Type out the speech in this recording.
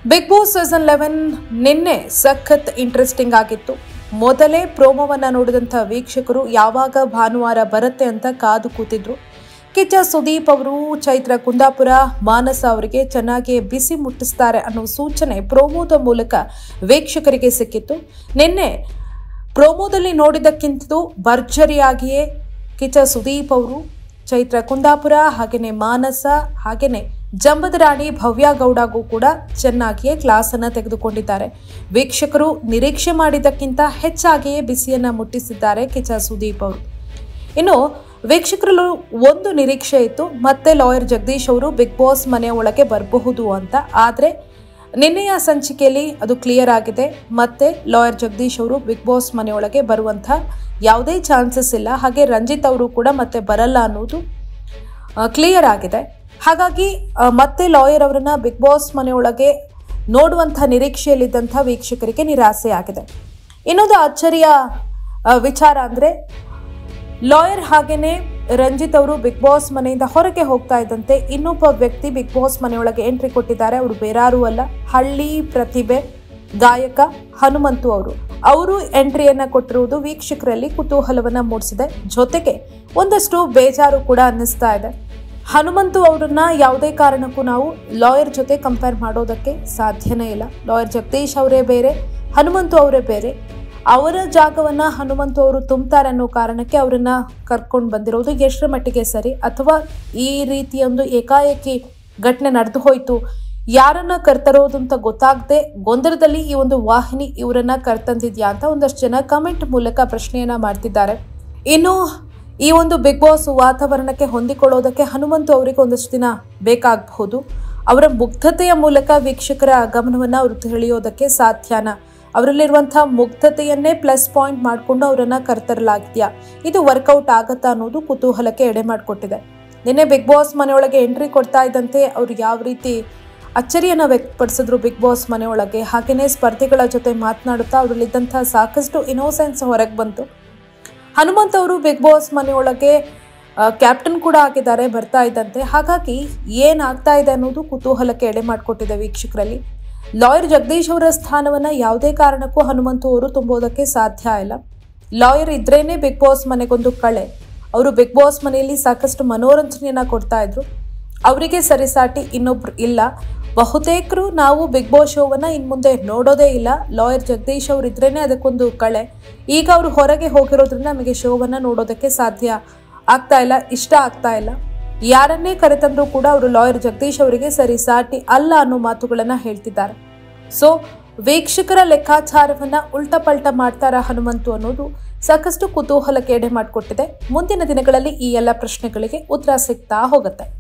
big boss season eleven ನಿನ್ನೆ ಸಖತ್ interesting ಆಗಿತ್ತು ಮೊದಲೇ ಪ್ರೋಮೋವನ್ನ ನೋಡಿದಂಥ ವೀಕ್ಷಕರು ಯಾವಾಗ ಭಾನುವಾರ ಬರುತ್ತೆ ಅಂತ ಕಾದು ಕೂತಿದ್ರು ಕಿಚ್ಚ ಸುದೀಪ್ ಅವರು ಚೈತ್ರ ಕುಂದಾಪುರ ಮಾನಸ ಅವರಿಗೆ ಚೆನ್ನಾಗಿ ಬಿಸಿ ಮುಟ್ಟಿಸ್ತಾರೆ ಅನ್ನೋ ಸೂಚನೆ ಪ್ರೋಮೋದ ಮೂಲಕ ವೀಕ್ಷಕರಿಗೆ ಸಿಕ್ಕಿತ್ತು ನಿನ್ನೆ ಪ್ರೋಮೋದಲ್ಲಿ ನೋಡಿದ್ದಕ್ಕಿಂತಲೂ ಭರ್ಜರಿಯಾಗಿಯೇ ಕಿಚ್ಚ ಸುದೀಪ್ ಅವರು ಚೈತ್ರ ಕುಂದಾಪುರ ಹಾಗೆಯೇ ಮಾನಸ ಹಾಗೆಯೇ ಜಂಬದ ರಾಣಿ ಭವ್ಯ ಗೌಡಗೂ ಕೂಡ ಚೆನ್ನಾಗಿಯೇ ಕ್ಲಾಸನ್ನು ತೆಗೆದುಕೊಂಡಿದ್ದಾರೆ ವೀಕ್ಷಕರು ನಿರೀಕ್ಷೆ ಮಾಡಿದ್ದಕ್ಕಿಂತ ಹೆಚ್ಚಾಗಿಯೇ ಬಿಸಿಯನ್ನ ಮುಟ್ಟಿಸಿದ್ದಾರೆ ಕಿಚ್ಚ ಸುದೀಪ್ ಅವರು ಇನ್ನು ವೀಕ್ಷಕರಲ್ಲೂ ಒಂದು ನಿರೀಕ್ಷೆ ಇತ್ತು ಮತ್ತೆ ಲಾಯರ್ ಜಗದೀಶ್ ಅವರು ಬಿಗ್ ಬಾಸ್ ಮನೆಯ ಒಳಗೆ ಬರಬಹುದು ಅಂತ ಆದರೆ ನಿನ್ನೆಯ ಸಂಚಿಕೆಯಲ್ಲಿ ಅದು ಕ್ಲಿಯರ್ ಆಗಿದೆ ಮತ್ತೆ ಲಾಯರ್ ಜಗದೀಶ್ ಅವರು ಬಿಗ್ ಬಾಸ್ ಮನೆಯೊಳಗೆ ಬರುವಂಥ ಯಾವುದೇ ಚಾನ್ಸಸ್ ಇಲ್ಲ ಹಾಗೆ ರಂಜಿತ್ ಅವರು ಕೂಡ ಮತ್ತೆ ಬರಲ್ಲ ಅನ್ನೋದು ಕ್ಲಿಯರ್ ಆಗಿದೆ ಹಾಗಾಗಿ ಆ, ಮತ್ತೆ ಲಾಯರ್ ಅವರನ್ನ ಬಿಗ್ ಬಾಸ್ ಮನೆಯೊಳಗೆ ನೋಡುವಂಥ ನಿರೀಕ್ಷೆಯಲ್ಲಿದ್ದಂಥ ವೀಕ್ಷಕರಿಗೆ ನಿರಾಸೆ ಆಗಿದೆ ಇನ್ನೊಂದು ಅಚ್ಚರಿಯ ಆ, ವಿಚಾರ ಅಂದರೆ ಲಾಯರ್ ಹಾಗೇನೆ ರಂಜಿತ್ ಅವರು ಬಿಗ್ ಬಾಸ್ ಮನೆಯಿಂದ ಹೊರಗೆ ಹೋಗ್ತಾ ಇದ್ದಂತೆ ಇನ್ನೊಬ್ಬ ವ್ಯಕ್ತಿ ಬಿಗ್ ಬಾಸ್ ಮನೆಯೊಳಗೆ ಎಂಟ್ರಿ ಕೊಟ್ಟಿದ್ದಾರೆ ಅವರು ಬೇರಾರೂ ಅಲ್ಲ ಹಳ್ಳಿ ಪ್ರತಿಭೆ ಗಾಯಕ ಹನುಮಂತು ಅವರು ಅವರು ಎಂಟ್ರಿಯನ್ನ ಕೊಟ್ಟಿರುವುದು ವೀಕ್ಷಕರಲ್ಲಿ ಕುತೂಹಲವನ್ನ ಮೂಡಿಸಿದೆ ಜೊತೆಗೆ ಒಂದಷ್ಟು ಬೇಜಾರು ಕೂಡ ಅನ್ನಿಸ್ತಾ ಇದೆ ಹನುಮಂತು ಅವರನ್ನ ಯಾವುದೇ ಕಾರಣಕ್ಕೂ ನಾವು ಲಾಯರ್ ಜೊತೆ ಕಂಪೇರ್ ಮಾಡೋದಕ್ಕೆ ಸಾಧ್ಯನೇ ಇಲ್ಲ ಲಾಯರ್ ಜಗದೀಶ್ ಅವರೇ ಬೇರೆ ಹನುಮಂತು ಅವರೇ ಬೇರೆ ಅವರ ಜಾಗವನ್ನ ಹನುಮಂತು ಅವರು ತುಂಬ್ತಾರೆ ಅನ್ನೋ ಕಾರಣಕ್ಕೆ ಅವರನ್ನ ಕರ್ಕೊಂಡು ಬಂದಿರೋದು ಎಷ್ಟರ ಮಟ್ಟಿಗೆ ಸರಿ ಅಥವಾ ಈ ರೀತಿಯೊಂದು ಏಕಾಏಕಿ ಘಟನೆ ನಡೆದು ಹೋಯ್ತು ಯಾರನ್ನ ಕರ್ತರೋದು ಅಂತ ಗೊತ್ತಾಗದೆ ಗೊಂದಲದಲ್ಲಿ ಈ ಒಂದು ವಾಹಿನಿ ಇವರನ್ನ ಕರ್ತಂದಿದ್ಯಾ ಅಂತ ಒಂದಷ್ಟು ಜನ ಕಮೆಂಟ್ ಮೂಲಕ ಪ್ರಶ್ನೆಯನ್ನ ಮಾಡ್ತಿದ್ದಾರೆ ಇನ್ನು ಈ ಒಂದು ಬಿಗ್ ಬಾಸ್ ವಾತಾವರಣಕ್ಕೆ ಹೊಂದಿಕೊಳ್ಳೋದಕ್ಕೆ ಹನುಮಂತು ಅವರಿಗೆ ಒಂದಷ್ಟು ದಿನ ಬೇಕಾಗಬಹುದು ಅವರ ಮುಗ್ಧತೆಯ ಮೂಲಕ ವೀಕ್ಷಕರ ಗಮನವನ್ನ ಅವರು ತಿಳಿಯೋದಕ್ಕೆ ಸಾಧ್ಯನಾ ಅವರಲ್ಲಿರುವಂತಹ ಮುಗ್ಧತೆಯನ್ನೇ ಪ್ಲಸ್ ಪಾಯಿಂಟ್ ಮಾಡಿಕೊಂಡು ಅವರನ್ನ ಕರ್ತರಲಾಗಿದೆಯಾ ಇದು ವರ್ಕೌಟ್ ಆಗತ್ತಾ ಅನ್ನೋದು ಕುತೂಹಲಕ್ಕೆ ಎಡೆ ಮಾಡಿಕೊಟ್ಟಿದೆ ನಿನ್ನೆ ಬಿಗ್ ಬಾಸ್ ಮನೆಯೊಳಗೆ ಎಂಟ್ರಿ ಕೊಡ್ತಾ ಇದ್ದಂತೆ ಅವ್ರು ಯಾವ ರೀತಿ ಅಚ್ಚರಿಯನ್ನು ವ್ಯಕ್ತಪಡಿಸಿದ್ರು ಬಿಗ್ ಬಾಸ್ ಮನೆಯೊಳಗೆ ಹಾಗೆಯೇ ಸ್ಪರ್ಧಿಗಳ ಜೊತೆ ಮಾತನಾಡುತ್ತಾ ಅವರಲ್ಲಿದ್ದಂತಹ ಸಾಕಷ್ಟು ಇನೋಸೆನ್ಸ್ ಹೊರಗೆ ಬಂತು ಹನುಮಂತ್ ಅವರು ಬಿಗ್ ಬಾಸ್ ಮನೆಯೊಳಗೆ ಕ್ಯಾಪ್ಟನ್ ಕೂಡ ಆಗಿದ್ದಾರೆ ಬರ್ತಾ ಇದ್ದಂತೆ ಹಾಗಾಗಿ ಏನಾಗ್ತಾ ಇದೆ ಅನ್ನೋದು ಕುತೂಹಲಕ್ಕೆ ಎಡೆ ಮಾಡಿಕೊಟ್ಟಿದೆ ವೀಕ್ಷಕರಲ್ಲಿ ಲಾಯರ್ ಜಗದೀಶ್ ಅವರ ಸ್ಥಾನವನ್ನ ಯಾವುದೇ ಕಾರಣಕ್ಕೂ ಹನುಮಂತು ಅವರು ತುಂಬೋದಕ್ಕೆ ಸಾಧ್ಯ ಇಲ್ಲ ಲಾಯರ್ ಇದ್ರೇನೆ ಬಿಗ್ ಬಾಸ್ ಮನೆಗೊಂದು ಕಳೆ ಅವರು ಬಿಗ್ ಬಾಸ್ ಮನೆಯಲ್ಲಿ ಸಾಕಷ್ಟು ಮನೋರಂಜನೆಯನ್ನ ಕೊಡ್ತಾ ಇದ್ರು ಅವರಿಗೆ ಸರಿಸಾಟಿ ಇನ್ನೊಬ್ರು ಇಲ್ಲ ಬಹುತೇಕರು ನಾವು ಬಿಗ್ ಬಾಸ್ ಶೋವನ್ನ ಇನ್ನು ಮುಂದೆ ನೋಡೋದೇ ಇಲ್ಲ ಲಾಯರ್ ಜಗದೀಶ್ ಅವರು ಇದ್ರೇನೆ ಅದಕ್ಕೊಂದು ಕಳೆ ಈಗ ಅವರು ಹೊರಗೆ ಹೋಗಿರೋದ್ರಿಂದ ನಮಗೆ ಶೋವನ್ನ ನೋಡೋದಕ್ಕೆ ಸಾಧ್ಯ ಆಗ್ತಾ ಇಲ್ಲ ಇಷ್ಟ ಆಗ್ತಾ ಇಲ್ಲ ಯಾರನ್ನೇ ಕರೆತಂದ್ರೂ ಕೂಡ ಅವರು ಲಾಯರ್ ಜಗದೀಶ್ ಅವರಿಗೆ ಸರಿಸಾಟಿ ಅಲ್ಲ ಅನ್ನೋ ಮಾತುಗಳನ್ನ ಹೇಳ್ತಿದ್ದಾರೆ ಸೊ ವೀಕ್ಷಕರ ಲೆಕ್ಕಾಚಾರವನ್ನ ಉಲ್ಟಾ ಪಲ್ಟ ಮಾಡ್ತಾರ ಹನುಮಂತು ಅನ್ನೋದು ಸಾಕಷ್ಟು ಕುತೂಹಲಕ್ಕೆ ಎಡೆ ಮಾಡಿಕೊಟ್ಟಿದೆ ಮುಂದಿನ ದಿನಗಳಲ್ಲಿ ಈ ಎಲ್ಲ ಪ್ರಶ್ನೆಗಳಿಗೆ ಉತ್ತರ ಸಿಗ್ತಾ ಹೋಗುತ್ತೆ